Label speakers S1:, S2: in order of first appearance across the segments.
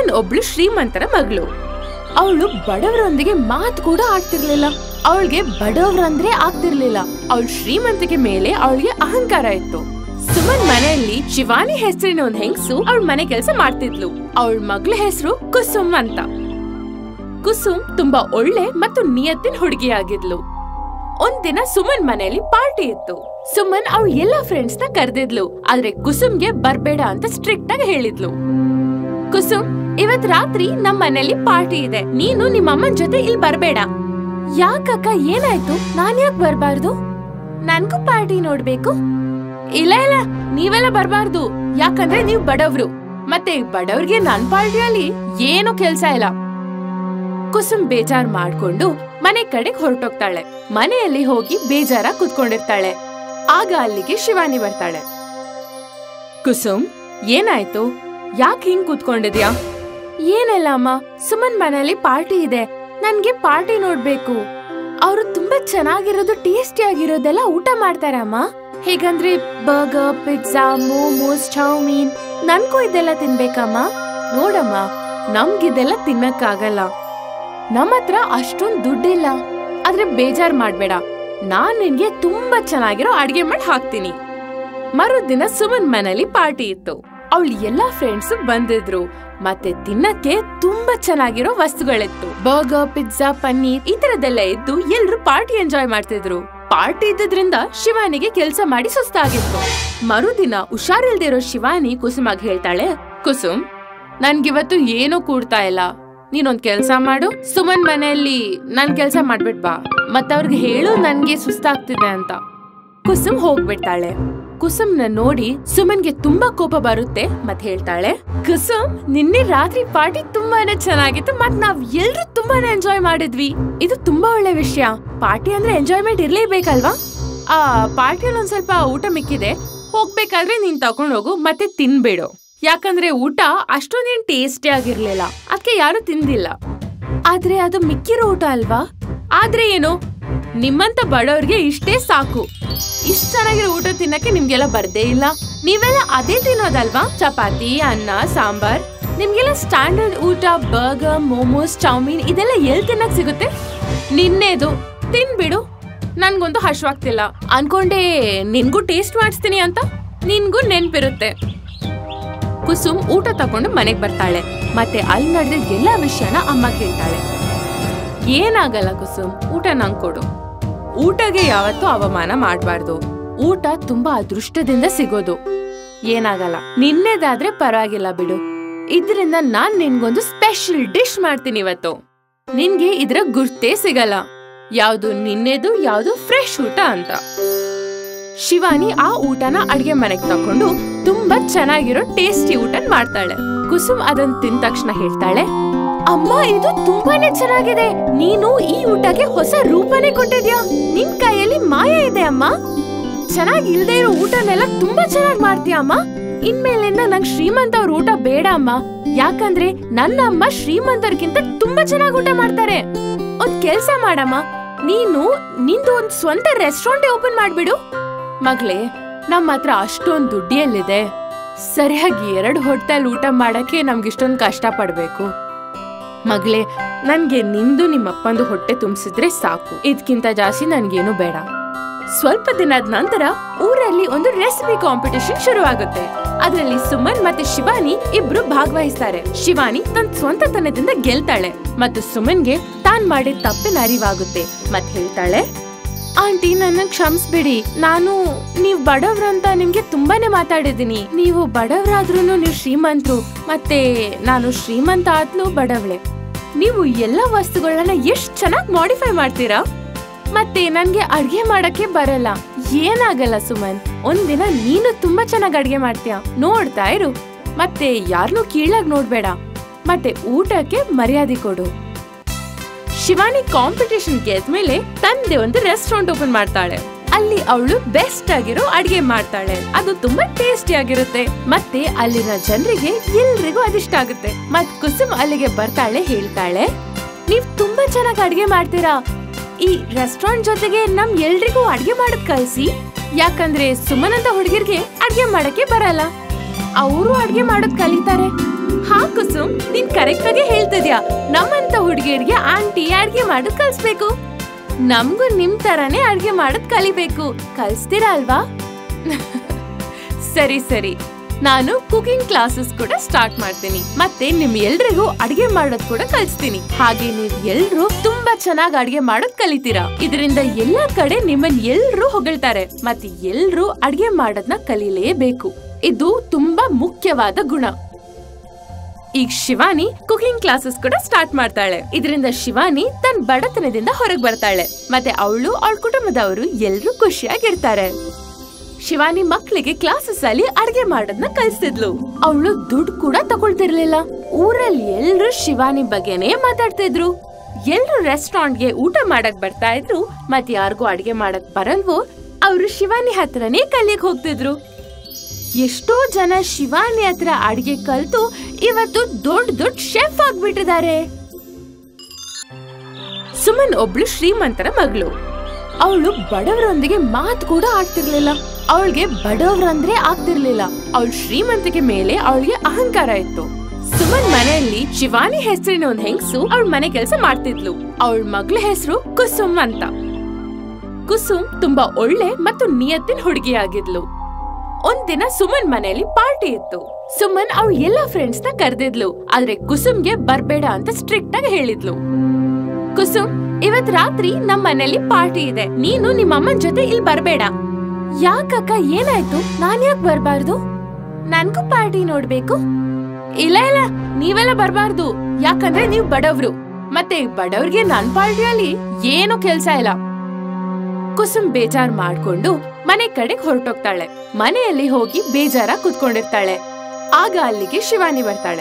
S1: ಸುಮನ್ ಒಬ್ಳು ಶ್ರೀಮಂತರ ಮಗಳು ಅವಳು ಬಡವರೊಂದಿಗೆ ಮಾತು ಕೂಡ ಆಡ್ತಿರ್ಲಿಲ್ಲ ಅವಳಿಗೆ ಬಡವರಂದ್ರೆ ಆಗ್ತಿರ್ಲಿಲ್ಲ ಅವಳ ಶ್ರೀಮಂತಿಕೆ ಮೇಲೆ ಅವಳಿಗೆ ಅಹಂಕಾರ ಇತ್ತು ಸುಮನ್ ಮನೆಯಲ್ಲಿ ಶಿವಾನಿ ಹೆಸರಿನ ಒಂದ್ ಹೆಂಗಸು ಅವಳ ಮನೆ ಕೆಲಸ ಮಾಡ್ತಿದ್ಲು ಅವಳ ಮಗಳ ಹೆಸರು ಕುಸುಮ್ ಅಂತ ಕುಸುಮ್ ತುಂಬಾ ಒಳ್ಳೆ ಮತ್ತು ನಿಯತ್ತಿನ ಹುಡುಗಿಯಾಗಿದ್ಲು ಒಂದಿನ ಸುಮನ್ ಮನೆಯಲ್ಲಿ ಪಾರ್ಟಿ ಇತ್ತು ಸುಮನ್ ಅವಳ ಎಲ್ಲಾ ಫ್ರೆಂಡ್ಸ್ ನ ಕರೆದಿದ್ಲು ಆದ್ರೆ ಕುಸುಮ್ಗೆ ಬರ್ಬೇಡ ಅಂತ ಸ್ಟ್ರಿಕ್ಟ್ ಆಗಿ ಹೇಳಿದ್ಲು ಕುಸುಮ್ ಇವತ್ ರಾತ್ರಿ ನಮ್ ಮನೇಲಿ ಪಾರ್ಟಿ ಇದೆ ನೀನು ನಿಮ್ಮ ಅಮ್ಮನ್ ಜೊತೆ ಇಲ್ಲಿ ಬರ್ಬೇಡ ಯಾಕಕ್ಕ ಏನಾಯ್ತು ನಾನ್ ಯಾಕೆ ಬರ್ಬಾರ್ದು ನನ್ಗೂ ಪಾರ್ಟಿ ನೋಡ್ಬೇಕು ಇಲ್ಲ ಇಲ್ಲ ನೀವೆಲ್ಲ ಬರ್ಬಾರ್ದು ಯಾಕಂದ್ರೆ ನೀವ್ ಬಡವ್ರು ಮತ್ತೆ ಬಡವ್ರಿಗೆ ನನ್ ಪಾರ್ಟಿಯಲ್ಲಿ ಏನು ಕೆಲ್ಸ ಇಲ್ಲ ಕುಸುಮ್ ಬೇಜಾರ್ ಮಾಡ್ಕೊಂಡು ಮನೆ ಕಡೆಗ್ ಹೊರಟೋಗ್ತಾಳೆ ಮನೆಯಲ್ಲಿ ಹೋಗಿ ಬೇಜಾರ ಕುತ್ಕೊಂಡಿರ್ತಾಳೆ ಆಗ ಅಲ್ಲಿಗೆ ಶಿವಾನಿ ಬರ್ತಾಳೆ ಕುಸುಮ್ ಏನಾಯ್ತು ಯಾಕೆ ಹಿಂಗ್ ಕೂತ್ಕೊಂಡಿದ್ಯಾ ಏನಿಲ್ಲ ಅಮ್ಮ ಸುಮನ್ ಮನೇಲಿ ಪಾರ್ಟಿ ಇದೆ ನನ್ಗೆ ಪಾರ್ಟಿ ನೋಡ್ಬೇಕು ಅವರು ತುಂಬಾ ಚೆನ್ನಾಗಿರೋದು ಟೇಸ್ಟಿ ಆಗಿರೋದೆಲ್ಲ ಊಟ ಮಾಡ್ತಾರೆ ಅಮ್ಮ ಹೇಗಂದ್ರೆ ಬರ್ಗರ್ ಪಿಜ್ಜಾ ಮೋಮೋಸ್ ಚೌಮೀನ್ ನನ್ಗೂ ಇದೆಲ್ಲ ತಿನ್ಬೇಕಮ್ಮ ನೋಡಮ್ಮ ನಮ್ಗಿದೆಲ್ಲ ತಿನ್ನಕ್ಕಾಗಲ್ಲ ನಮ್ಮ ಹತ್ರ ಅಷ್ಟೊಂದ್ ದುಡ್ಡಿಲ್ಲ ಆದ್ರೆ ಬೇಜಾರ್ ಮಾಡ್ಬೇಡ ನಾನ್ ನಿನ್ಗೆ ತುಂಬಾ ಚೆನ್ನಾಗಿರೋ ಅಡ್ಗೆ ಮಾಡಿ ಹಾಕ್ತೀನಿ ಮರುದಿನ ಸುಮನ್ ಮನೇಲಿ ಪಾರ್ಟಿ ಇತ್ತು ಅವಳ ಎಲ್ಲಾ ಫ್ರೆಂಡ್ಸ್ ಬಂದಿದ್ರು ಮತ್ತೆ ತಿನ್ನಕ್ಕೆ ತುಂಬಾ ಚೆನ್ನಾಗಿರೋ ವಸ್ತುಗಳಿತ್ತು ಬರ್ಗರ್ ಪಿಜ್ಜಾ ಪನ್ನೀರ್ ಈ ತರದೆಲ್ಲ ಇದ್ದು ಎಲ್ರು ಪಾರ್ಟಿ ಎಂಜಾಯ್ ಮಾಡ್ತಿದ್ರು ಪಾರ್ಟಿ ಇದ್ದದ್ರಿಂದ ಶಿವಾನಿಗೆ ಕೆಲ್ಸ ಮಾಡಿ ಸುಸ್ತಾಗಿತ್ತು ಮರುದಿನ ಹುಷಾರಿಲ್ದಿರೋ ಶಿವಾನಿ ಕುಸುಮಾಗ್ ಹೇಳ್ತಾಳೆ ಕುಸುಮ್ ನನ್ಗಿವತ್ತು ಏನೂ ಕೂಡ್ತಾ ಇಲ್ಲ ನೀನೊಂದ್ ಕೆಲ್ಸ ಮಾಡು ಸುಮನ್ ಮನೆಯಲ್ಲಿ ನನ್ ಕೆಲ್ಸ ಮಾಡ್ಬಿಟ್ ಬಾ ಮತ್ತವ್ರಿಗೆ ಹೇಳು ನನ್ಗೆ ಸುಸ್ತಾಗ್ತಿದೆ ಅಂತ ಕುಸುಮ್ ಹೋಗ್ಬಿಡ್ತಾಳೆ ಕುಸುಮ್ನ ನೋಡಿ ಸುಮನ್ಗೆ ತುಂಬಾ ಕೋಪ ಬರುತ್ತೆ ಮತ್ ಹೇಳ್ತಾಳೆ ಕುಸುಮ್ ನಿನ್ನೆ ರಾತ್ರಿ ಪಾರ್ಟಿ ತುಂಬಾನೇ ಚೆನ್ನಾಗಿತ್ತು ಮತ್ ನಾವ್ ಎಲ್ರು ತುಂಬಾನೇ ಎಂಜಾಯ್ ಮಾಡಿದ್ವಿ ಇದು ತುಂಬಾ ಒಳ್ಳೆ ವಿಷಯ ಪಾರ್ಟಿ ಅಂದ್ರೆ ಎಂಜಾಯ್ಮೆಂಟ್ ಇರ್ಲೇಬೇಕಲ್ವಾ ಆ ಪಾರ್ಟಿಯಲ್ಲಿ ಒಂದ್ ಸ್ವಲ್ಪ ಊಟ ಮಿಕ್ಕಿದೆ ಹೋಗ್ಬೇಕಾದ್ರೆ ನೀನ್ ತಕೊಂಡ್ ಹೋಗು ಮತ್ತೆ ತಿನ್ಬೇಡು ಯಾಕಂದ್ರೆ ಊಟ ಅಷ್ಟೊಂದೇನ್ ಟೇಸ್ಟಿ ಆಗಿರ್ಲಿಲ್ಲ ಅದಕ್ಕೆ ಯಾರು ತಿಂದಿಲ್ಲ ಆದ್ರೆ ಅದು ಮಿಕ್ಕಿರೋ ಊಟ ಅಲ್ವಾ ಆದ್ರೆ ಏನು ನಿಮ್ಮಂತ ಬಡವ್ರಿಗೆ ಇಷ್ಟೇ ಸಾಕು ಇಷ್ಟ ಚೆನ್ನಾಗಿರೋ ಊಟ ತಿನ್ನಕ್ಕೆ ನಿಮ್ಗೆಲ್ಲ ಬರ್ದೇ ಇಲ್ಲ ನೀವೆಲ್ಲ ಅದೇ ತಿನ್ನೋದಲ್ವಾ ಚಪಾತಿ ಅನ್ನ ಸಾಂಬಾರ್ ನಿಮ್ಗೆಲ್ಲ ಸ್ಟ್ಯಾಂಡರ್ಡ್ ಊಟ ಬರ್ಗರ್ ಮೋಮೋಸ್ ಚೌಮೀನ್ ಇದೆಲ್ಲ ಎಲ್ ತಿನ್ನಕ್ ಸಿಗುತ್ತೆ ನಿನ್ನೆದು ತಿನ್ಬಿಡು ನನ್ಗಂತೂ ಹಶ್ವಾಗ್ತಿಲ್ಲ ಅನ್ಕೊಂಡೆ ನಿನ್ಗೂ ಟೇಸ್ಟ್ ಮಾಡಿಸ್ತೀನಿ ಅಂತ ನಿನ್ಗೂ ನೆನ್ಪಿರುತ್ತೆ ಕುಸುಮ್ ಊಟ ತಕೊಂಡು ಮನೆಗ್ ಬರ್ತಾಳೆ ಮತ್ತೆ ಅಲ್ಲಿ ನಡೆದ ಎಲ್ಲಾ ವಿಷಯನ ಅಮ್ಮ ಹೇಳ್ತಾಳೆ ಏನಾಗಲ್ಲ ಕುಸುಮ್ ಊಟ ನಂಗ್ ಕೊಡು ಊಟಗೆ ಯಾವತ್ತೂ ಅವಮಾನ ಮಾಡ್ಬಾರ್ದು ಊಟ ತುಂಬಾ ಅದೃಷ್ಟದಿಂದ ಸಿಗೋದು ಏನಾಗಲ್ಲ ನಿನ್ನೆದಾದ್ರೆ ಪರವಾಗಿಲ್ಲ ಬಿಡು ಇದರಿಂದ ನಾನ್ ನಿನ್ಗೊಂದು ಸ್ಪೆಷಲ್ ಡಿಶ್ ಮಾಡ್ತೀನಿ ಇವತ್ತು ನಿನ್ಗೆ ಇದ್ರ ಗುರ್ತೇ ಸಿಗಲ್ಲ ಯಾವ್ದು ನಿನ್ನೆದು ಯಾವ್ದು ಫ್ರೆಶ್ ಊಟ ಅಂತ ಶಿವಾನಿ ಆ ಊಟನ ಅಡ್ಗೆ ಮನೆಗ್ ತಕೊಂಡು ತುಂಬಾ ಚೆನ್ನಾಗಿರೋ ಟೇಸ್ಟಿ ಊಟ ಮಾಡ್ತಾಳೆ ಕುಸುಮ್ ಅದನ್ ತಿಂದ ತಕ್ಷಣ ಹೇಳ್ತಾಳೆ ಅಮ್ಮ ಇದು ತುಂಬಾನೇ ಚೆನ್ನಾಗಿದೆ ನೀನು ಈ ಊಟಕ್ಕೆ ಹೊಸ ರೂಪನೇ ಕೊಟ್ಟಿದ್ಯಾ ನಿನ್ ಕೈಯಲ್ಲಿ ಮಾಯ ಇದೆ ಅಮ್ಮ ಚೆನ್ನಾಗಿ ಇಲ್ದೇ ಇರೋ ಊಟನೆಲ್ಲ ತುಂಬಾ ಚೆನ್ನಾಗಿ ಮಾಡ್ತೀಯ ಅಮ್ಮ ಇನ್ಮೇಲಿಂದ ನಂಗ್ ಶ್ರೀಮಂತ ಅವ್ರ ಊಟ ಬೇಡ ಅಮ್ಮ ಯಾಕಂದ್ರೆ ನನ್ನ ಅಮ್ಮ ಶ್ರೀಮಂತರ್ಗಿಂತ ತುಂಬಾ ಚೆನ್ನಾಗಿ ಊಟ ಮಾಡ್ತಾರೆ ಒಂದ್ ಕೆಲ್ಸ ಮಾಡಮ್ಮ ನೀನು ನಿಂದು ಒಂದ್ ಸ್ವಂತ ರೆಸ್ಟೋರೆಂಟ್ ಓಪನ್ ಮಾಡ್ಬಿಡು ಮಗಳೇ ನಮ್ಮ ಹತ್ರ ಅಷ್ಟೊಂದ್ ದುಡ್ಡಿಯಲ್ಲಿದೆ ಸರಿಯಾಗಿ ಎರಡು ಹೊಟ್ಟೆಲ್ ಊಟ ಮಾಡಕ್ಕೆ ನಮ್ಗಿಷ್ಟೊಂದ್ ಕಷ್ಟ ಪಡ್ಬೇಕು ಮಗಳೇ ನನ್ಗೆ ನಿಂದು ನಿಮ್ಮಪ್ಪಂದು ಹೊಟ್ಟೆ ತುಂಬಿಸಿದ್ರೆ ಸಾಕು ಇದಕ್ಕಿಂತ ಜಾಸ್ತಿ ನನ್ಗೇನು ಬೇಡ ಸ್ವಲ್ಪ ದಿನದ ನಂತರ ಊರಲ್ಲಿ ಒಂದು ರೆಸಿಪಿ ಕಾಂಪಿಟಿಷನ್ ಶುರುವಾಗುತ್ತೆ ಅದರಲ್ಲಿ ಸುಮನ್ ಮತ್ತೆ ಶಿವಾನಿ ಇಬ್ರು ಭಾಗವಹಿಸ್ತಾರೆ ಶಿವಾನಿ ತನ್ನ ಸ್ವಂತತನದಿಂದ ಗೆಲ್ತಾಳೆ ಮತ್ತು ಸುಮನ್ಗೆ ತಾನ್ ಮಾಡಿದ ತಪ್ಪಿನ ಅರಿವಾಗುತ್ತೆ ಮತ್ ಹೇಳ್ತಾಳೆ ಆಂಟಿ ನನ್ನ ಕ್ಷಮಿಸ್ಬಿಡಿ ನಾನು ನೀವ್ ಬಡವ್ರಂತ ನಿಮ್ಗೆ ತುಂಬಾನೇ ಮಾತಾಡಿದೀನಿ ನೀವು ಬಡವರಾದ್ರೂ ನೀವು ಶ್ರೀಮಂತರು ಮತ್ತೆ ನಾನು ಶ್ರೀಮಂತ ಆದ್ಲು ಬಡವಳೆ ನೀವು ಎಲ್ಲ ವಸ್ತುಗಳನ್ನ ಎಷ್ಟ್ ಚೆನ್ನಾಗಿ ಮಾಡಿಫೈ ಮಾಡ್ತೀರಾ ಮತ್ತೆ ನನ್ಗೆ ಅಡ್ಗೆ ಮಾಡಕ್ಕೆ ಬರಲ್ಲ ಏನಾಗಲ್ಲ ಸುಮನ್ ಒಂದಿನ ನೀನು ತುಂಬಾ ಚೆನ್ನಾಗಿ ಅಡ್ಗೆ ಮಾಡ್ತೀಯ ನೋಡ್ತಾ ಇರು ಮತ್ತೆ ಯಾರನ್ನೂ ಕೀಳಾಗ್ ನೋಡ್ಬೇಡ ಮತ್ತೆ ಊಟಕ್ಕೆ ಮರ್ಯಾದೆ ಕೊಡು ಶಿವಾನಿ ಕಾಂಪಿಟೇಷನ್ ಗೆದ್ಮೇಲೆ ತಂದೆ ಒಂದು ರೆಸ್ಟೋರೆಂಟ್ ಓಪನ್ ಮಾಡ್ತಾಳೆ ಅಲ್ಲಿ ಅವಳು ಬೆಸ್ಟ್ ಆಗಿರೋ ಅಡಿಗೆ ಮಾಡ್ತಾಳೆ ಅದು ತುಂಬಾ ಟೇಸ್ಟಿ ಆಗಿರುತ್ತೆ ಮತ್ತೆ ಅಲ್ಲಿನ ಜನರಿಗೆ ಎಲ್ರಿಗೂ ಅದಿಷ್ಟ ಆಗುತ್ತೆ ಮತ್ ಕುಸುಮ್ ಅಲ್ಲಿಗೆ ಬರ್ತಾಳೆ ಹೇಳ್ತಾಳೆ ನೀವ್ ತುಂಬಾ ಚೆನ್ನಾಗಿ ಅಡ್ಗೆ ಮಾಡ್ತೀರಾ ಈ ರೆಸ್ಟೋರೆಂಟ್ ಜೊತೆಗೆ ನಮ್ ಎಲ್ರಿಗೂ ಅಡ್ಗೆ ಮಾಡಕ್ ಕಲ್ಸಿ ಯಾಕಂದ್ರೆ ಸುಮನ್ ಅಂತ ಹುಡುಗಿರ್ಗೆ ಅಡ್ಗೆ ಮಾಡಕ್ಕೆ ಬರಲ್ಲ ಅವರು ಅಡ್ಗೆ ಮಾಡೋದ್ ಕಲಿತಾರೆ ಹಾ ಕುಸುಮ್ ನೀನ್ ಕರೆಕ್ಟ್ ಆಗಿ ಹೇಳ್ತಿದ್ಯಾ ನಮ್ಮಂತ ಹುಡುಗಿಯರಿಗೆ ಆಂಟಿ ಅಡ್ಗೆ ಮಾಡೋದ್ ಕಲ್ಸ್ಬೇಕು ನಮ್ಗೂ ನಿಮ್ ತರಾನೇ ಅಡ್ಗೆ ಮಾಡೋದ್ ಕಲಿಬೇಕು ಕಲ್ಸ್ತೀರಾ ಅಲ್ವಾ ಸರಿ ಸರಿ ನಾನು ಕುಕಿಂಗ್ ಕ್ಲಾಸಸ್ ಕೂಡ ಸ್ಟಾರ್ಟ್ ಮಾಡ್ತೀನಿ ಮತ್ತೆ ನಿಮ್ ಎಲ್ರಿಗೂ ಅಡಿಗೆ ಮಾಡೋದ್ ಕೂಡ ಕಲಿಸ್ತೀನಿ ಹಾಗೆ ನೀವ್ ಎಲ್ರು ತುಂಬಾ ಚೆನ್ನಾಗಿ ಅಡಿಗೆ ಮಾಡೋದ್ ಕಲಿತೀರಾ ಇದರಿಂದ ಎಲ್ಲಾ ಕಡೆ ನಿಮ್ಮನ್ ಎಲ್ರು ಹೊಗಳ್ತಾರೆ ಮತ್ತೆ ಎಲ್ರು ಅಡಿಗೆ ಮಾಡೋದ್ನ ಕಲೀಲೇಬೇಕು ಇದು ತುಂಬಾ ಮುಖ್ಯವಾದ ಗುಣ ಈಗ ಶಿವಾನಿ ಕುಕಿಂಗ್ ಕ್ಲಾಸಸ್ ಕೂಡ ಸ್ಟಾರ್ಟ್ ಮಾಡ್ತಾಳೆ ಇದರಿಂದ ಶಿವಾನಿ ತನ್ನ ಬಡತನದಿಂದ ಹೊರಗೆ ಬರ್ತಾಳೆ ಮತ್ತೆ ಅವಳು ಅವಳ ಕುಟುಂಬದವರು ಎಲ್ರು ಖುಷಿಯಾಗಿರ್ತಾರೆ ಶಿವಾನಿ ಮಕ್ಳಿಗೆ ಕ್ಲಾಸಸ್ ಅಲ್ಲಿ ಅಡ್ಗೆ ಮಾಡೋದನ್ನ ಕಲಿಸ್ತಿದ್ಲು ಅವಳು ದುಡ್ಡು ಕೂಡ ತಗೊಳ್ತಿರ್ಲಿಲ್ಲ ಊರಲ್ಲಿ ಎಲ್ರು ಶಿವಾನಿ ಬಗ್ಗೆನೇ ಮಾತಾಡ್ತಿದ್ರು ಎಲ್ರು ರೆಸ್ಟೋರೆಂಟ್ಗೆ ಊಟ ಮಾಡಕ್ ಬರ್ತಾ ಇದ್ರು ಮತ್ ಯಾರಿಗೂ ಅಡ್ಗೆ ಮಾಡಕ್ ಬರಲ್ವೋ ಅವ್ರು ಶಿವಾನಿ ಹತ್ರನೇ ಕಲಿಯಕ್ ಹೋಗ್ತಿದ್ರು ಎಷ್ಟೋ ಜನ ಶಿವಾನಿ ಹತ್ರ ಅಡ್ಗೆ ಕಲ್ತು ಇವತ್ತು ದೊಡ್ಡ ದೊಡ್ಡ ಶೆಫ್ ಆಗ್ಬಿಟ್ಟಿದ್ದಾರೆ ಸುಮನ್ ಒಬ್ಳು ಶ್ರೀಮಂತರ ಮಗಳು ಅವಳು ಬಡವರೊಂದಿಗೆ ಮಾತು ಕೂಡ ಆಡ್ತಿರ್ಲಿಲ್ಲ ಅವಳಿಗೆ ಬಡವರಂದ್ರೆ ಆಗ್ತಿರ್ಲಿಲ್ಲ ಅವಳ ಶ್ರೀಮಂತಿಕೆ ಮೇಲೆ ಅವಳಿಗೆ ಅಹಂಕಾರ ಇತ್ತು ಸುಮನ್ ಮನೆಯಲ್ಲಿ ಶಿವಾನಿ ಹೆಸರಿನ ಒಂದ್ ಹೆಂಗಸು ಅವಳ ಮನೆ ಕೆಲಸ ಮಾಡ್ತಿದ್ಲು ಅವಳ ಮಗಳ ಹೆಸರು ಕುಸುಮ್ ಅಂತ ಕುಸುಮ್ ತುಂಬಾ ಒಳ್ಳೆ ಮತ್ತು ನಿಯತ್ತಿನ ಹುಡುಗಿಯಾಗಿದ್ಲು ಒಂದಿನ ಸುಮನ್ ಮನೆಯಲ್ಲಿ ಪಾರ್ಟಿ ಇತ್ತು ಸುಮನ್ ಅವಳ ಎಲ್ಲಾ ಫ್ರೆಂಡ್ಸ್ ನ ಕರೆದಿದ್ಲು ಆದ್ರೆ ಕುಸುಮ್ಗೆ ಬರ್ಬೇಡ ಅಂತ ಸ್ಟ್ರಿಕ್ಟ್ ಆಗಿ ಹೇಳಿದ್ಲು ಕುಸುಮ್ ಇವತ್ ರಾತ್ರಿ ನಮ್ ಮನೇಲಿ ಪಾರ್ಟಿ ಇದೆ ನೀನು ನಿಮ್ಮ ಅಮ್ಮನ್ ಜೊತೆ ಇಲ್ಲಿ ಬರ್ಬೇಡ ಯಾಕಕ್ಕ ಏನಾಯ್ತು ನಾನ್ ಯಾಕೆ ಬರ್ಬಾರ್ದು ನನ್ಗೂ ಪಾರ್ಟಿ ನೋಡ್ಬೇಕು ಇಲ್ಲ ಇಲ್ಲ ನೀವೆಲ್ಲ ಬರ್ಬಾರ್ದು ಯಾಕಂದ್ರೆ ನೀವ್ ಬಡವ್ರು ಮತ್ತೆ ಬಡವ್ರಿಗೆ ನನ್ ಪಾರ್ಟಿಯಲ್ಲಿ ಏನು ಕೆಲ್ಸ ಇಲ್ಲ ಕುಸುಮ್ ಬೇಜಾರ್ ಮಾಡ್ಕೊಂಡು ಮನೆ ಕಡೆಗ್ ಹೊರಟೋಗ್ತಾಳೆ ಮನೆಯಲ್ಲಿ ಹೋಗಿ ಬೇಜಾರ ಕುತ್ಕೊಂಡಿರ್ತಾಳೆ ಆಗ ಅಲ್ಲಿಗೆ ಶಿವಾನಿ ಬರ್ತಾಳೆ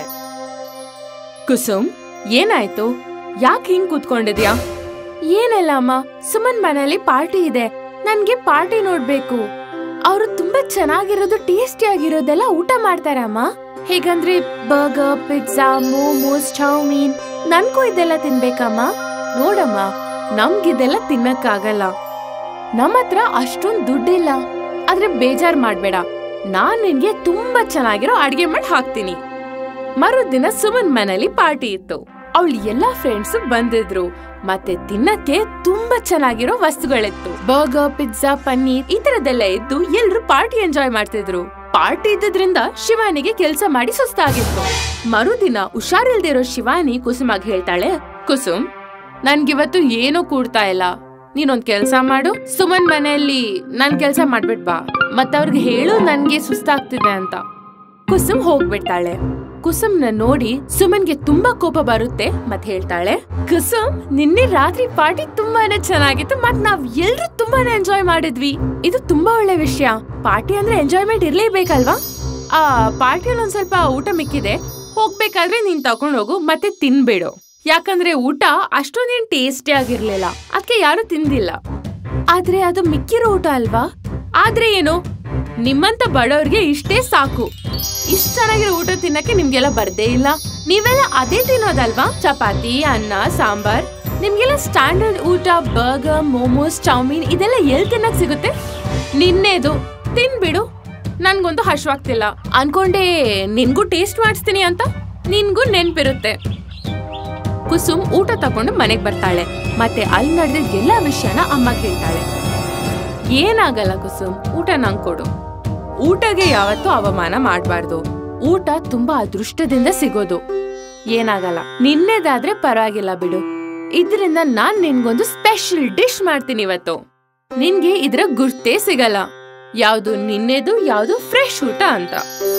S1: ಕುಸುಮ್ ಏನಾಯ್ತು ಯಾಕೆ ಹಿಂಗ್ ಕುತ್ಕೊಂಡಿದ್ಯಾ ಏನಿಲ್ಲ ಅಮ್ಮ ಸುಮನ್ ಮನೇಲಿ ಪಾರ್ಟಿ ಇದೆ ನನ್ಗೆ ಪಾರ್ಟಿ ನೋಡ್ಬೇಕು ಅವರು ತುಂಬಾ ಚೆನ್ನಾಗಿರೋದು ಟೇಸ್ಟಿ ಆಗಿರೋದೆಲ್ಲ ಊಟ ಮಾಡ್ತಾರೆ ಅಮ್ಮ ಹೇಗಂದ್ರೆ ಬರ್ಗರ್ ಪಿಜ್ಜಾ ಮೋಮೋಸ್ ಚೌಮೀನ್ ನನ್ಗೂ ಇದೆಲ್ಲ ತಿನ್ಬೇಕಮ್ಮ ನೋಡಮ್ಮ ನಮ್ಗಿದೆಲ್ಲ ತಿನ್ನಕ್ಕಾಗಲ್ಲ ನಮ್ಮ ಹತ್ರ ಅಷ್ಟೊಂದ್ ದುಡ್ಡಿಲ್ಲ ಆದ್ರೆ ಬೇಜಾರ್ ಮಾಡ್ಬೇಡ ನಾನ್ ನಿನ್ಗೆ ತುಂಬಾ ಚೆನ್ನಾಗಿರೋ ಅಡ್ಗೆ ಮಾಡಿ ಹಾಕ್ತೀನಿ ಮರುದಿನ ಸುಮನ್ ಮನೇಲಿ ಪಾರ್ಟಿ ಇತ್ತು ಅವಳ ಎಲ್ಲಾ ಫ್ರೆಂಡ್ಸ್ ಬಂದಿದ್ರು ಮತ್ತೆ ತಿನ್ನಕ್ಕೆ ತುಂಬಾ ಚೆನ್ನಾಗಿರೋ ವಸ್ತುಗಳಿತ್ತು ಬರ್ಗರ್ ಪಿಜ್ಜಾ ಪನ್ನೀರ್ ಈ ತರದೆಲ್ಲ ಇದ್ದು ಎಲ್ರು ಪಾರ್ಟಿ ಎಂಜಾಯ್ ಮಾಡ್ತಿದ್ರು ಪಾರ್ಟಿ ಇದ್ದದ್ರಿಂದ ಶಿವಾನಿಗೆ ಕೆಲ್ಸ ಮಾಡಿ ಸುಸ್ತಾಗಿತ್ತು ಮರುದಿನ ಹುಷಾರಿಲ್ದಿರೋ ಶಿವಾನಿ ಕುಸುಮಾಗ್ ಹೇಳ್ತಾಳೆ ಕುಸುಮ್ ನನ್ಗಿವತ್ತು ಏನೂ ಕೂಡ್ತಾ ಇಲ್ಲ ನೀನೊಂದ್ ಕೆಲ್ಸ ಮಾಡು ಸುಮನ್ ಮನೆಯಲ್ಲಿ ನಾನ್ ಕೆಲ್ಸ ಮಾಡ್ಬಿಟ್ ಬಾ ಮತ್ತವ್ರಿಗೆ ಹೇಳು ನನ್ಗೆ ಸುಸ್ತಾಗ್ತಿದೆ ಅಂತ ಕುಸುಮ್ ಹೋಗ್ಬಿಡ್ತಾಳೆ ಕುಸುಮ್ನ ನೋಡಿ ಸುಮನ್ಗೆ ತುಂಬಾ ಕೋಪ ಬರುತ್ತೆ ಮತ್ ಹೇಳ್ತಾಳೆ ಕುಸುಮ್ ನಿನ್ನೆ ರಾತ್ರಿ ಪಾರ್ಟಿ ತುಂಬಾನೇ ಚೆನ್ನಾಗಿತ್ತು ಮತ್ ನಾವ್ ಎಲ್ರು ತುಂಬಾನೇ ಎಂಜಾಯ್ ಮಾಡಿದ್ವಿ ಇದು ತುಂಬಾ ಒಳ್ಳೆ ವಿಷಯ ಪಾರ್ಟಿ ಅಂದ್ರೆ ಎಂಜಾಯ್ಮೆಂಟ್ ಇರ್ಲೇಬೇಕಲ್ವಾ ಆ ಪಾರ್ಟಿಯಲ್ಲಿ ಒಂದ್ ಸ್ವಲ್ಪ ಊಟ ಮಿಕ್ಕಿದೆ ಹೋಗ್ಬೇಕಾದ್ರೆ ನೀನ್ ತಕೊಂಡ್ ಹೋಗು ಮತ್ತೆ ತಿನ್ಬೇಡು ಯಾಕಂದ್ರೆ ಊಟ ಅಷ್ಟೊಂದೇನ್ ಟೇಸ್ಟಿ ಆಗಿರ್ಲಿಲ್ಲ ಅದಕ್ಕೆ ಯಾರು ತಿಂದಿಲ್ಲ ಆದ್ರೆ ಅದು ಮಿಕ್ಕಿರೋ ಊಟ ಅಲ್ವಾ ಆದ್ರೆ ಏನು ನಿಮ್ಮಂತ ಬಡವ್ರಿಗೆ ಇಷ್ಟೇ ಸಾಕು ಇಷ್ಟ ಚೆನ್ನಾಗಿರೋ ಊಟ ತಿನ್ನಕ್ಕೆ ನಿಮ್ಗೆಲ್ಲ ಬರ್ದೇ ಇಲ್ಲ ನೀವೆಲ್ಲ ಅದೇ ತಿನ್ನೋದಲ್ವಾ ಚಪಾತಿ ಅನ್ನ ಸಾಂಬಾರ್ ನಿಮ್ಗೆಲ್ಲ ಸ್ಟ್ಯಾಂಡರ್ಡ್ ಊಟ ಬರ್ಗರ್ ಮೋಮೋಸ್ ಚೌಮೀನ್ ಇದೆಲ್ಲ ಎಲ್ ತಿನ್ನಕ್ ಸಿಗುತ್ತೆ ನಿನ್ನೆದು ತಿನ್ಬಿಡು ನನ್ಗಂತೂ ಹಶ್ವಾಗ್ತಿಲ್ಲ ಅನ್ಕೊಂಡೆ ನಿನ್ಗೂ ಟೇಸ್ಟ್ ಮಾಡಿಸ್ತೀನಿ ಅಂತ ನಿನ್ಗೂ ನೆನ್ಪಿರುತ್ತೆ ಕುಸುಮ್ ಊಟ ತಕೊಂಡು ಮನೆಗ್ ಬರ್ತಾಳೆ ಮತ್ತೆ ಅಲ್ಲಿ ನಡೆದ ಎಲ್ಲಾ ವಿಷಯನ ಅಮ್ಮ ಕೇಳ್ತಾಳೆ ಏನಾಗಲ್ಲ ಕುಸುಮ್ ಊಟ ನಂಗ್ ಕೊಡು ಊಟಗೆ ಯಾವತ್ತೂ ಅವಮಾನ ಮಾಡ್ಬಾರ್ದು ಊಟ ತುಂಬಾ ಅದೃಷ್ಟದಿಂದ ಸಿಗೋದು ಏನಾಗಲ್ಲ ನಿನ್ನೆದಾದ್ರೆ ಪರವಾಗಿಲ್ಲ ಬಿಡು ಇದ್ರಿಂದ ನಾನ್ ನಿನ್ಗೊಂದು ಸ್ಪೆಷಲ್ ಡಿಶ್ ಮಾಡ್ತೀನಿ ಇವತ್ತು ನಿನ್ಗೆ ಇದ್ರ ಗುರ್ತೇ ಸಿಗಲ್ಲ ಯಾವ್ದು ನಿನ್ನೆದು ಯಾವ್ದು ಫ್ರೆಶ್ ಊಟ ಅಂತ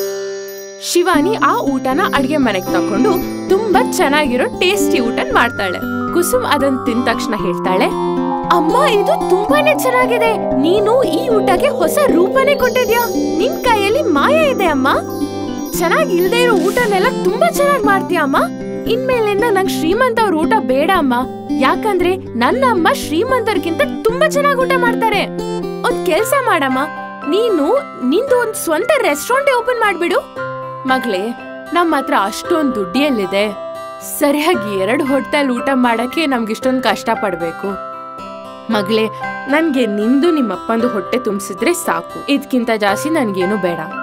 S1: ಶಿವಾನಿ ಆ ಊಟನ ಅಡ್ಗೆ ಮನೆಗ್ ತಕೊಂಡು ತುಂಬಾ ಚೆನ್ನಾಗಿರೋ ಟೇಸ್ಟಿ ಊಟ ಮಾಡ್ತಾಳೆ ಕುಸುಮ್ ಅದನ್ ತಿಂದ ತಕ್ಷಣ ಹೇಳ್ತಾಳೆ ಅಮ್ಮ ಇದು ತುಂಬಾನೇ ಚೆನ್ನಾಗಿದೆ ನೀನು ಈ ಊಟಕ್ಕೆ ಹೊಸ ರೂಪನೇ ಕೊಟ್ಟಿದ್ಯಾ ನಿನ್ ಕೈಯಲ್ಲಿ ಮಾಯ ಇದೆ ಅಮ್ಮ ಚೆನ್ನಾಗಿ ಇಲ್ದೇ ಇರೋ ಊಟನೆಲ್ಲ ತುಂಬಾ ಚೆನ್ನಾಗಿ ಮಾಡ್ತೀಯ ಅಮ್ಮ ಇನ್ಮೇಲಿಂದ ನಂಗ್ ಶ್ರೀಮಂತ ಅವ್ರ ಊಟ ಬೇಡ ಅಮ್ಮ ಯಾಕಂದ್ರೆ ನನ್ನ ಅಮ್ಮ ಶ್ರೀಮಂತರ್ಗಿಂತ ತುಂಬಾ ಚೆನ್ನಾಗಿ ಊಟ ಮಾಡ್ತಾರೆ ಒಂದ್ ಕೆಲ್ಸ ಮಾಡಮ್ಮ ನೀನು ನಿಂದು ಒಂದ್ ಸ್ವಂತ ರೆಸ್ಟೋರೆಂಟ್ ಓಪನ್ ಮಾಡ್ಬಿಡು ಮಗ್ಲೇ ನಮ್ಮ ಹತ್ರ ಅಷ್ಟೊಂದ್ ದುಡ್ಡು ಎಲ್ಲಿದೆ ಸರಿಯಾಗಿ ಎರಡು ಹೊಟ್ಟೆಲ್ ಊಟ ಮಾಡಕ್ಕೆ ನಮ್ಗಿಷ್ಟೊಂದ್ ಕಷ್ಟ ಪಡ್ಬೇಕು ಮಗ್ಲೇ ನನ್ಗೆ ನಿಂದು ನಿಮ್ಮಪ್ಪಂದು ಹೊಟ್ಟೆ ತುಂಬಿಸಿದ್ರೆ ಸಾಕು ಇದ್ಕಿಂತ ಜಾಸ್ತಿ ನನ್ಗೇನು ಬೇಡ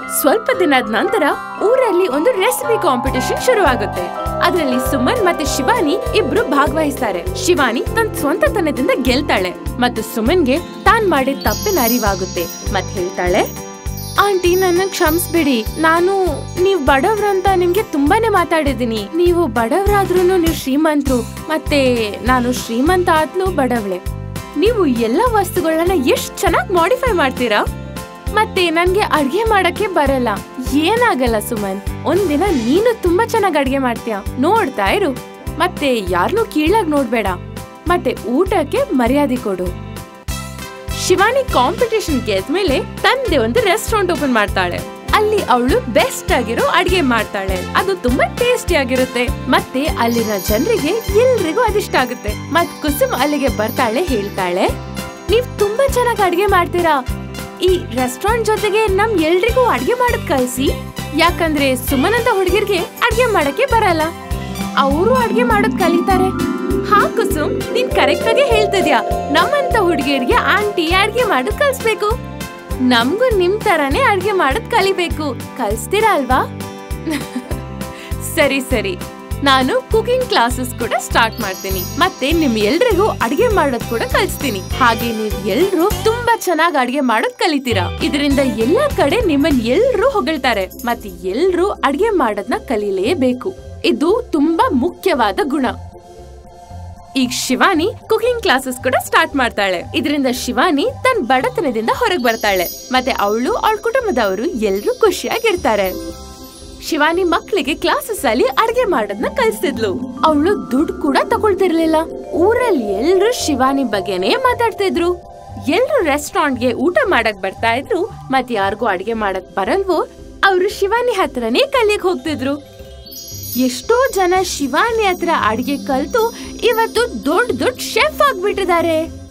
S1: ಸ್ವಲ್ಪ ದಿನದ ನಂತರ ಊರಲ್ಲಿ ಒಂದು ರೆಸಿಪಿ ಕಾಂಪಿಟಿಷನ್ ಶುರುವಾಗುತ್ತೆ ಅದರಲ್ಲಿ ಸುಮನ್ ಮತ್ತೆ ಶಿವಾನಿ ಇಬ್ರು ಭಾಗವಹಿಸ್ತಾರೆ ಶಿವಾನಿ ತನ್ನ ಸ್ವಂತತನದಿಂದ ಗೆಲ್ತಾಳೆ ಮತ್ತು ಸುಮನ್ಗೆ ತಾನ್ ಮಾಡಿದ ತಪ್ಪಿನ ಅರಿವಾಗುತ್ತೆ ಮತ್ ಹೇಳ್ತಾಳೆ ಆಂಟಿ ನನ್ನ ಕ್ಷಮಿಸ್ಬಿಡಿ ನಾನು ನೀವ್ ಬಡವ್ರಂತ ನಿಮ್ಗೆ ತುಂಬಾನೇ ಮಾತಾಡಿದೀನಿ ನೀವು ಬಡವರಾದ್ರೂ ನೀವು ಶ್ರೀಮಂತರು ಮತ್ತೆ ನಾನು ಶ್ರೀಮಂತ ಆದ್ಲು ಬಡವಳೆ ನೀವು ಎಲ್ಲ ವಸ್ತುಗಳನ್ನ ಎಷ್ಟ್ ಚೆನ್ನಾಗಿ ಮಾಡಿಫೈ ಮಾಡ್ತೀರಾ ಮತ್ತೆ ನನ್ಗೆ ಅಡ್ಗೆ ಮಾಡಕ್ಕೆ ಬರಲ್ಲ ಏನಾಗಲ್ಲ ಸುಮನ್ ಒಂದಿನ ನೀನು ತುಂಬಾ ಚೆನ್ನಾಗಿ ಅಡ್ಗೆ ಮಾಡ್ತೀಯ ನೋಡ್ತಾ ಇರು ಮತ್ತೆ ಯಾರನ್ನೂ ಕೀಳಾಗ್ ನೋಡ್ಬೇಡ ಮತ್ತೆ ಊಟಕ್ಕೆ ಮರ್ಯಾದೆ ಕೊಡು ಶಿವಾನಿ ಕಾಂಪಿಟೇಷನ್ ಗೆದ್ಮೇಲೆ ತಂದೆ ಒಂದು ರೆಸ್ಟೋರೆಂಟ್ ಓಪನ್ ಮಾಡ್ತಾಳೆ ಅಲ್ಲಿ ಅವಳು ಬೆಸ್ಟ್ ಆಗಿರೋ ಅಡಿಗೆ ಮಾಡ್ತಾಳೆ ಅದು ತುಂಬಾ ಟೇಸ್ಟಿ ಆಗಿರುತ್ತೆ ಮತ್ತೆ ಅಲ್ಲಿನ ಜನರಿಗೆ ಎಲ್ರಿಗೂ ಅದಿಷ್ಟ ಆಗುತ್ತೆ ಮತ್ ಕುಸುಮ್ ಅಲ್ಲಿಗೆ ಬರ್ತಾಳೆ ಹೇಳ್ತಾಳೆ ನೀವ್ ತುಂಬಾ ಚೆನ್ನಾಗಿ ಅಡಿಗೆ ಮಾಡ್ತೀರಾ ಈ ರೆಸ್ಟೋರೆಂಟ್ ಜೊತೆಗೆ ನಮ್ ಎಲ್ರಿಗೂ ಅಡಿಗೆ ಮಾಡಕ್ ಕಲ್ಸಿ ಯಾಕಂದ್ರೆ ಸುಮನ್ ಅಂತ ಹುಡುಗಿರ್ಗೆ ಅಡಿಗೆ ಮಾಡಕ್ಕೆ ಬರಲ್ಲ ಅವರು ಅಡ್ಗೆ ಮಾಡೋದ್ ಕಲಿತಾರೆ ಹಾ ಕುಸುಮ್ ನೀನ್ ಕರೆಕ್ಟ್ ಆಗಿ ಹೇಳ್ತಿದ್ಯಾ ನಮ್ಮಂತ ಹುಡುಗಿಯರಿಗೆ ಆಂಟಿ ಅಡ್ಗೆ ಮಾಡೋದ್ ಕಲ್ಸ್ಬೇಕು ನಮ್ಗೂ ನಿಮ್ ತರಾನೇ ಅಡ್ಗೆ ಮಾಡೋದ್ ಕಲಿಬೇಕು ಕಲಿಸ್ತೀರಾ ಅಲ್ವಾ ಸರಿ ಸರಿ ನಾನು ಕುಕಿಂಗ್ ಕ್ಲಾಸಸ್ ಕೂಡ ಸ್ಟಾರ್ಟ್ ಮಾಡ್ತೀನಿ ಮತ್ತೆ ನಿಮ್ ಎಲ್ರಿಗೂ ಅಡ್ಗೆ ಮಾಡೋದ್ ಕೂಡ ಕಲಿಸ್ತೀನಿ ಹಾಗೆ ನೀವ್ ಎಲ್ರು ತುಂಬಾ ಚೆನ್ನಾಗಿ ಅಡ್ಗೆ ಮಾಡೋದ್ ಕಲಿತೀರಾ ಇದರಿಂದ ಎಲ್ಲಾ ಕಡೆ ನಿಮ್ಮನ್ ಎಲ್ರು ಹೊಗಳ್ತಾರೆ ಮತ್ತೆ ಎಲ್ರು ಅಡ್ಗೆ ಮಾಡೋದ್ನ ಕಲೀಲೇಬೇಕು ಇದು ತುಂಬಾ ಮುಖ್ಯವಾದ ಗುಣ ಈಗ ಶಿವಾನಿ ಕುಕಿಂಗ್ ಕ್ಲಾಸಸ್ ಕೂಡ ಸ್ಟಾರ್ಟ್ ಮಾಡ್ತಾಳೆ ಇದರಿಂದ ಶಿವಾನಿ ತನ್ನ ಬಡತನದಿಂದ ಹೊರಗೆ ಬರ್ತಾಳೆ ಮತ್ತೆ ಅವಳು ಅವಳ ಕುಟುಂಬದವರು ಎಲ್ರು ಖುಷಿಯಾಗಿರ್ತಾರೆ ಶಿವಾನಿ ಮಕ್ಳಿಗೆ ಕ್ಲಾಸಸ್ ಅಲ್ಲಿ ಅಡ್ಗೆ ಮಾಡೋದ್ನ ಕಲಿಸ್ತಿದ್ಲು ಅವಳು ದುಡ್ಡು ಕೂಡ ತಗೊಳ್ತಿರ್ಲಿಲ್ಲ ಊರಲ್ಲಿ ಎಲ್ರು ಶಿವಾನಿ ಬಗ್ಗೆನೇ ಮಾತಾಡ್ತಿದ್ರು ಎಲ್ರು ರೆಸ್ಟೋರೆಂಟ್ಗೆ ಊಟ ಮಾಡಕ್ ಬರ್ತಾ ಇದ್ರು ಮತ್ ಯಾರಿಗೂ ಅಡ್ಗೆ ಮಾಡಕ್ ಬರಲ್ವೋ ಅವ್ರು ಶಿವಾನಿ ಹತ್ರನೇ ಕಲಿಯಕ್ ಹೋಗ್ತಿದ್ರು ಎಷ್ಟೋ ಜನ ಶಿವಾನಿ ಹತ್ರ ಅಡ್ಗೆ ಕಲ್ತು ಇವತ್ತು ದೊಡ್ಡ ದೊಡ್ಡ ಶೆಫ್ ಆಗ್ಬಿಟ್ಟಿದ್ದಾರೆ